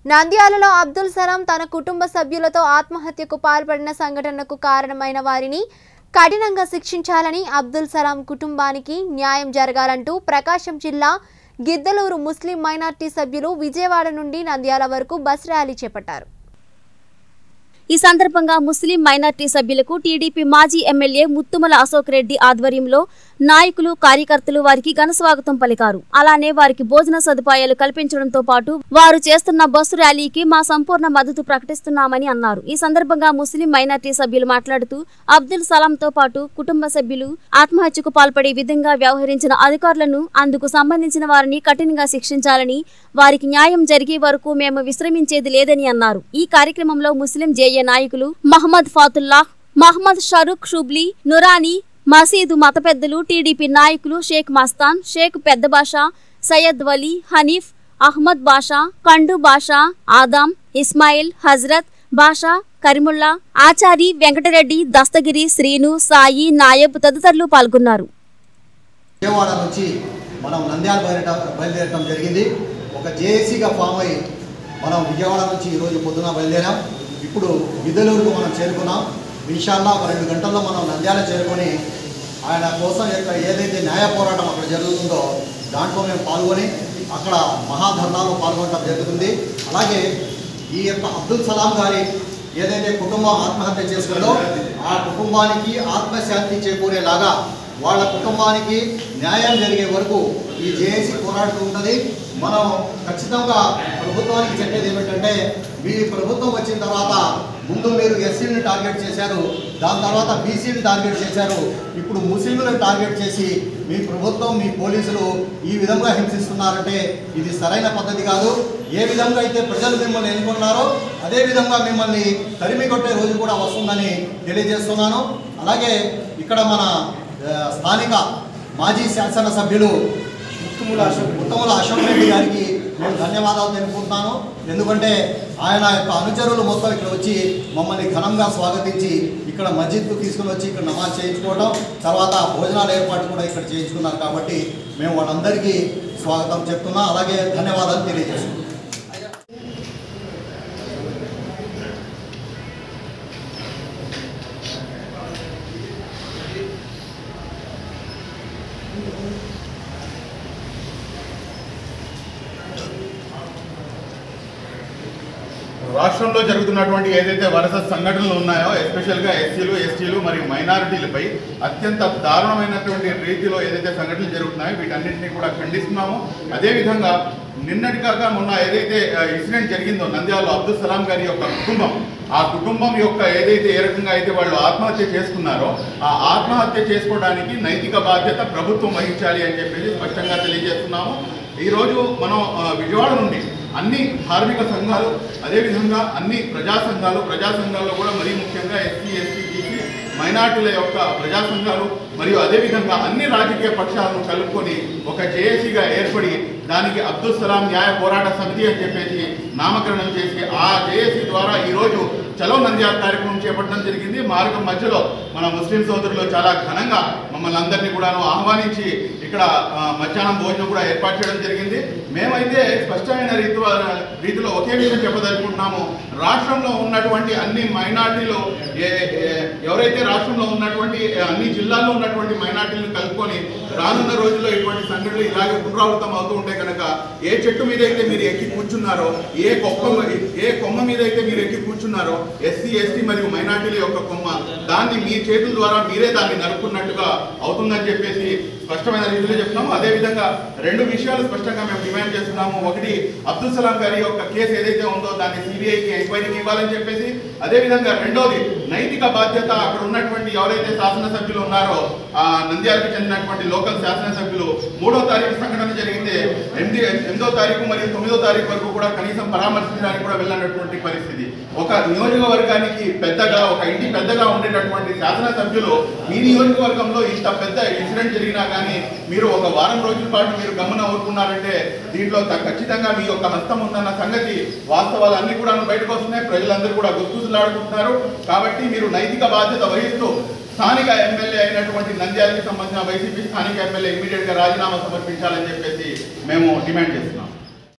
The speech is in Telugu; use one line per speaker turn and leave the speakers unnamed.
నంద్యాలలో అబ్దుల్ సలాం తన కుటుంబ సభ్యులతో ఆత్మహత్యకు పాల్పడిన సంఘటనకు కారణమైన వారిని కఠినంగా శిక్షించాలని అబ్దుల్ సలాం కుటుంబానికి న్యాయం జరగాలంటూ ప్రకాశం జిల్లా గిద్దలూరు ముస్లిం మైనార్టీ సభ్యులు విజయవాడ నుండి నంద్యాల వరకు బస్ ర్యాలీ చేపట్టారు
ఈ సందర్భంగా ముస్లిం మైనార్టీ సభ్యులకు టీడీపీ మాజీ ఎమ్మెల్యే ముత్తుమల అశోక్ రెడ్డి ఆధ్వర్యంలో నాయకులు కార్యకర్తలు వారికి ఘనస్వాగతం పలికారు అలానే వారికి భోజన సదుపాయాలు కల్పించడంతో పాటు వారు చేస్తున్న బస్సు ర్యాలీకి మా సంపూర్ణ మద్దతు ప్రకటిస్తున్నామని అన్నారు ఈ సందర్భంగా ముస్లిం మైనార్టీ సభ్యులు మాట్లాడుతూ అబ్దుల్ సలాంతో పాటు కుటుంబ సభ్యులు ఆత్మహత్యకు పాల్పడే విధంగా వ్యవహరించిన అధికారులను అందుకు సంబంధించిన వారిని కఠినంగా శిక్షించాలని వారికి న్యాయం జరిగే వరకు మేము విశ్రమించేది లేదని అన్నారు ఈ కార్యక్రమంలో ముస్లిం జేఏ నాయకులు మహమ్మద్ ఫాతుల్లా మహమ్మద్ షరూక్ షుబ్లీ నురానీ మసీదు మత పెద్దలు టీడీపీ నాయకులు షేక్ మస్తాన్ షేక్ పెద్ద బాషా సయ్యద్ వలీ హనీఫ్ అహ్మద్ బాషా కండు బాషా ఆదాం ఇస్మాయిల్ హజరత్ బాషా కరిముల్లా ఆచారి వెంకటరెడ్డి దస్తగిరి శ్రీను సాయి నాయబ్ తదితరులు పాల్గొన్నారు
విజయవాడ నుంచి మనం నంద్యాల బయట బయలుదేరటం జరిగింది ఒక జేఏసీగా ఫామ్ అయ్యి మనం విజయవాడ నుంచి ఈరోజు పొద్దున బయలుదేరాం ఇప్పుడు విధులూరుకు మనం చేరుకున్నాం ఇన్షాల్లా ఒక రెండు గంటల్లో మనం నంద్యాల చేరుకొని ఆయన కోసం యొక్క ఏదైతే న్యాయ పోరాటం అక్కడ జరుగుతుందో దాంట్లో మేము పాల్గొని అక్కడ మహాధర్నాలో పాల్గొనడం జరుగుతుంది అలాగే ఈ యొక్క అబ్దుల్ సలాం గారి ఏదైతే కుటుంబం ఆత్మహత్య చేసుకుందో ఆ కుటుంబానికి ఆత్మశాంతి చేకూరేలాగా వాళ్ళ కుటుంబానికి న్యాయం జరిగే వరకు ఈ జేఏసీ పోరాడుతూ ఉంటుంది మనం ఖచ్చితంగా ప్రభుత్వానికి చెప్పేది ఏమిటంటే మీ ప్రభుత్వం వచ్చిన తర్వాత ముందు మీరు ఎస్సీని టార్గెట్ చేశారు దాని తర్వాత బీసీని టార్గెట్ చేశారు ఇప్పుడు ముస్లింలను టార్గెట్ చేసి మీ ప్రభుత్వం మీ పోలీసులు ఈ విధంగా హింసిస్తున్నారంటే ఇది సరైన పద్ధతి కాదు ఏ విధంగా అయితే ప్రజలు మిమ్మల్ని ఎన్నుకున్నారో అదే విధంగా మిమ్మల్ని తరిమి కొట్టే రోజు కూడా వస్తుందని తెలియజేస్తున్నాను అలాగే ఇక్కడ మన ఆ, స్థానిక మాజీ శాసనసభ్యులు ఉత్తముల అశోక్ ఉత్తముల అశోక్ రెడ్డి గారికి నేను ధన్యవాదాలు తెలుపుకుంటున్నాను ఎందుకంటే ఆయన యొక్క అనుచరులు మొత్తం ఇక్కడ వచ్చి మమ్మల్ని ఘనంగా స్వాగతించి ఇక్కడ మస్జిద్కు తీసుకుని వచ్చి ఇక్కడ నమాజ్ చేయించుకోవడం తర్వాత భోజనాల ఏర్పాటు కూడా ఇక్కడ చేయించుకున్నారు కాబట్టి మేము వాళ్ళందరికీ స్వాగతం చెప్తున్నాం అలాగే ధన్యవాదాలు తెలియజేస్తున్నాం
రాష్ట్రంలో జరుగుతున్నటువంటి ఏదైతే వరుస సంఘటనలు ఉన్నాయో ఎస్పెషల్గా ఎస్సీలు ఎస్టీలు మరియు మైనారిటీలపై అత్యంత దారుణమైనటువంటి రీతిలో ఏదైతే సంఘటనలు జరుగుతున్నాయో వీటన్నింటినీ కూడా ఖండిస్తున్నాము అదేవిధంగా నిన్నటి కాక మొన్న ఏదైతే ఇన్సిడెంట్ జరిగిందో నంద్యాలలో అబ్దుల్ సలాం గారి యొక్క కుటుంబం ఆ కుటుంబం యొక్క ఏదైతే ఏ రకంగా అయితే వాళ్ళు ఆత్మహత్య చేసుకున్నారో ఆ ఆత్మహత్య చేసుకోవడానికి నైతిక బాధ్యత ప్రభుత్వం వహించాలి అని చెప్పేసి స్పష్టంగా తెలియజేస్తున్నాము ఈరోజు మనం ఆ, విజయవాడ నుండి అన్ని ధార్మిక సంఘాలు అదేవిధంగా అన్ని ప్రజా సంఘాలు ప్రజా సంఘాల్లో కూడా మరీ ముఖ్యంగా ఎస్సీ ఎస్టీ బీసీ మైనార్టీల యొక్క ప్రజా సంఘాలు మరియు అదేవిధంగా అన్ని రాజకీయ పక్షాలను కలుపుకొని ఒక జేఏసీగా ఏర్పడి దానికి అబ్దుల్ సలాం న్యాయ పోరాట సమితి అని చెప్పేసి నామకరణం చేసి ఆ జేఏసీ ద్వారా ఈరోజు చలో నంద్యాల కార్యక్రమం చేపట్టడం జరిగింది మార్గం మధ్యలో మన ముస్లిం సోదరులు చాలా ఘనంగా మమ్మల్ని అందరినీ కూడాను ఆహ్వానించి ఇక్కడ ఆ, మధ్యాహ్నం భోజనం కూడా ఏర్పాటు చేయడం జరిగింది మేమైతే స్పష్టమైన రీతి రీతిలో ఒకే విషయం చెప్పదలుచుకుంటున్నాము రాష్ట్రంలో ఉన్నటువంటి అన్ని మైనార్టీలు ఏ- ఏ- ఎవరైతే రాష్ట్రంలో ఉన్నటువంటి అన్ని జిల్లాల్లో ఉన్నటువంటి మైనార్టీలను కలుపుకొని రానున్న రోజుల్లో ఇటువంటి సంఘటనలు ఇలాగే పునరావృతం అవుతూ ఉంటే కనుక ఏ చెట్టు మీద అయితే మీరు ఎక్కి కూర్చున్నారో ఏ కొమ్మ ఏ కొమ్మ మీద అయితే మీరు ఎక్కి కూర్చున్నారో ఎస్సీ ఎస్టీ మరియు మైనార్టీల యొక్క కొమ్మ దాన్ని మీ చేతుల ద్వారా మీరే దాన్ని నరుకున్నట్టుగా అవుతుందని చెప్పేసి స్పష్టమైన రీతిలో చెప్తున్నాము అదేవిధంగా రెండు విషయాలు స్పష్టంగా మేము డిమాండ్ చేస్తున్నాము ఒకటి అబ్దుల్ సలాం గారి యొక్క కేసు ఏదైతే ఉందో దాన్ని సిబిఐకి ఎంక్వైరీకి ఇవ్వాలని చెప్పేసి అదేవిధంగా రెండోది నైతిక బాధ్యత అక్కడ ఉన్నటువంటి ఎవరైతే శాసనసభ్యులు ఉన్నారో ఆ నంద్యాలకు చెందినటువంటి లోకల్ శాసనసభ్యులు మూడో తారీఖు సంఘటన జరిగితే ఎనిమిది ఎనిమిదో తారీఖు మరియు తొమ్మిదో తారీఖు వరకు కూడా కనీసం పరామర్శించడానికి కూడా వెళ్ళినటువంటి పరిస్థితి ఒక నియోజకవర్గానికి పెద్దగా ఒక ఇంటి పెద్దగా ఉండేటటువంటి శాసనసభ్యులు మీ నియోజకవర్గంలో ఇంత పెద్ద ఇన్సిడెంట్ జరిగినా కానీ మీరు ఒక వారం రోజుల పాటు మీరు గమన ఊరుకున్నారంటే దీంట్లో త- ఖచ్చితంగా మీ యొక్క హస్తం ఉందన్న సంగతి వాస్తవాలు అన్ని కూడా బయటకు వస్తున్నాయి ప్రజలందరూ కూడా గుర్తులాడుకుంటున్నారు కాబట్టి మీరు నైతిక బాధ్యత వహిస్తూ స్థానిక ఎమ్మెల్యే అయినటువంటి నంద్యాలకి సంబంధించిన వైసీపీ స్థానిక ఎమ్మెల్యే ఇమీడియట్ గా రాజీనామా సమర్పించాలని చెప్పేసి మేము డిమాండ్ చేస్తున్నాం